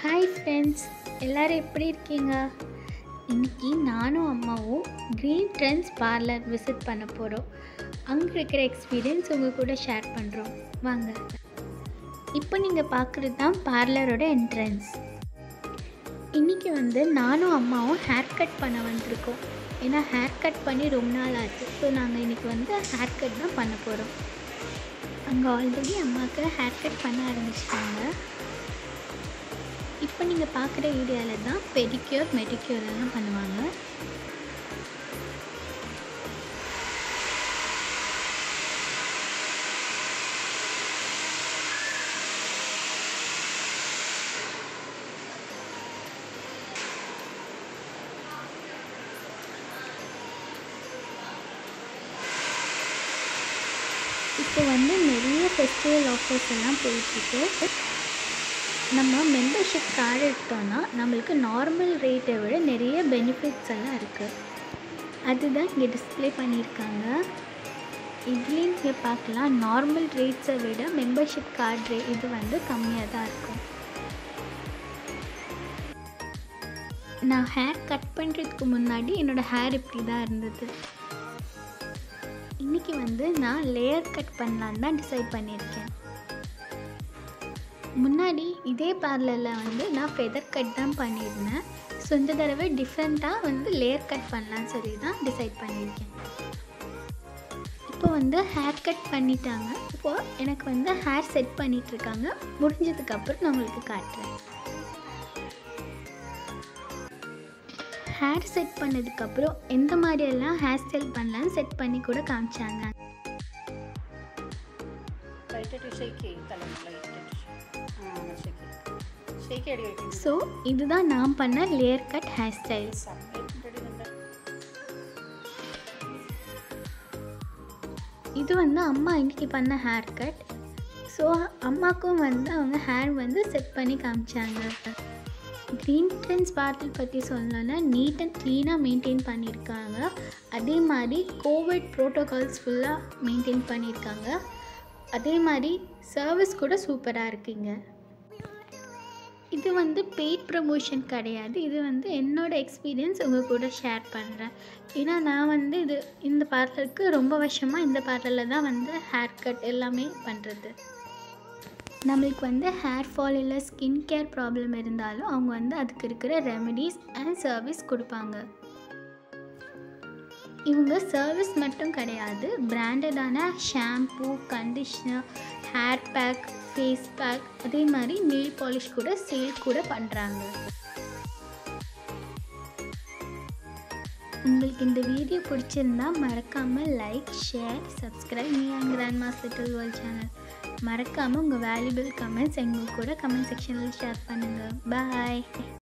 hi friends எல்லோரும் எப்படி இருக்கீங்க இன்னைக்கு நானும் அம்மாவும் க்ரீன் ட்ரெண்ட்ஸ் பார்லர் விசிட் பண்ண போகிறோம் அங்கே இருக்கிற எக்ஸ்பீரியன்ஸ் உங்கள் கூட ஷேர் பண்ணுறோம் வாங்க இப்போ நீங்கள் பார்க்குறது தான் பார்லரோட என்ட்ரன்ஸ் இன்றைக்கி வந்து நானும் அம்மாவும் ஹேர் கட் பண்ண வந்திருக்கோம் ஏன்னா ஹேர் கட் பண்ணி ரொம்ப நாள் ஆச்சு ஸோ நாங்கள் இன்றைக்கி வந்து ஹேர் கட் தான் பண்ண போகிறோம் அங்கே ஆல்ரெடி அம்மாவுக்கு ஹேர் கட் பண்ண ஆரம்பிச்சிட்டாங்க இப்போ நீங்கள் பார்க்குற ஏரியாவில் தான் பெடிக்யூர் மெடிக்யூர் எல்லாம் பண்ணுவாங்க இப்போ வந்து நிறைய ஃபெஸ்டிவல் ஆஃபர்ஸ் எல்லாம் போயிட்டுருக்கு நம்ம மெம்பர்ஷிப் கார்டு எடுத்தோன்னா நம்மளுக்கு நார்மல் ரேட்டை விட நிறைய பெனிஃபிட்ஸ் எல்லாம் இருக்குது அதுதான் இங்கே டிஸ்ப்ளே பண்ணியிருக்காங்க இதுலேயும் இங்கே பார்க்கலாம் நார்மல் ரேட்ஸை விட மெம்பர்ஷிப் கார்டு ரே இது வந்து கம்மியாக தான் இருக்கும் நான் ஹேர் கட் பண்ணுறதுக்கு முன்னாடி என்னோடய ஹேர் இப்படி தான் இருந்தது இன்றைக்கி வந்து நான் லேயர் கட் பண்ணலான்னு தான் டிசைட் பண்ணியிருக்கேன் முன்னாடி இதே பார்லரில் வந்து நான் ஃபெதர் கட் தான் பண்ணியிருந்தேன் ஸோ இந்த தடவை டிஃப்ரெண்ட்டாக வந்து லேயர் கட் பண்ணலான்னு சொல்லி தான் டிசைட் பண்ணியிருக்கேன் இப்போ வந்து ஹேர் கட் பண்ணிட்டாங்க இப்போது எனக்கு வந்து ஹேர் செட் பண்ணிகிட்ருக்காங்க முடிஞ்சதுக்கப்புறம் நான் உங்களுக்கு காட்டுறேன் ஹேர் செட் பண்ணதுக்கப்புறம் எந்த மாதிரியெல்லாம் ஹேர் ஸ்டைல் பண்ணலான்னு செட் பண்ணி கூட காமிச்சாங்க ലൈറ്റായിട്ട് ഷേക്ക് ചെയ്യും തല ലൈറ്റായിട്ട് ആ അങ്ങനെ ഷേക്ക് ചെയ്യും ഷേക്ക് അടി വയ്ക്കും ஸோ இதுதான் நான் பண்ண லேயர் கட் ஹேர் ஸ்டைல்ஸ் സമയത്തിൻ്റെ അടി നല്ല இது வந்து அம்மா இன்னைக்கு பண்ண ஹேர் கட் ஸோ அம்மாக்கும் வந்து அவங்க ஹேர் வந்து செட் பண்ணி காமிச்சாங்க க்ரீன் ட்ரெண்ட்ஸ் பாட்டில் பற்றி சொல்லணும்னா நீட் அண்ட் க்ளீனாக மெயின்டைன் பண்ணியிருக்காங்க அதே மாதிரி கோவிட் ப்ரோட்டோகால்ஸ் ஃபுல்லாக மெயின்டைன் பண்ணியிருக்காங்க அதே மாதிரி சர்வீஸ் கூட சூப்பராக இருக்குங்க இது வந்து பெய்ட் ப்ரமோஷன் கிடையாது இது வந்து என்னோடய எக்ஸ்பீரியன்ஸ் உங்கள் கூட ஷேர் பண்ணுறேன் ஏன்னா நான் வந்து இது இந்த பார்லருக்கு ரொம்ப வருஷமாக இந்த பார்லரில் தான் வந்து ஹேர் கட் எல்லாமே பண்ணுறது நம்மளுக்கு வந்து ஹேர் ஃபால் இல்லை ஸ்கின் கேர் ப்ராப்ளம் இருந்தாலும் அவங்க வந்து அதுக்கு இருக்கிற ரெமெடிஸ் அண்ட் சர்வீஸ் கொடுப்பாங்க இவங்க சர்வீஸ் மட்டும் கிடையாது பிராண்டடான shampoo conditioner hair pack face pack அதே மாதிரி நெயில் பாலிஷ் கூட சேல் கூட பண்ணுறாங்க உங்களுக்கு இந்த வீடியோ பிடிச்சிருந்தா மறக்காமல் like share subscribe me and grandma's little world channel மறக்காமல் உங்கள் வேல்யூபிள் கமெண்ட்ஸ் எங்கள் கூட கமெண்ட் செக்ஷனில் ஷேர் பண்ணுங்கள் பாய்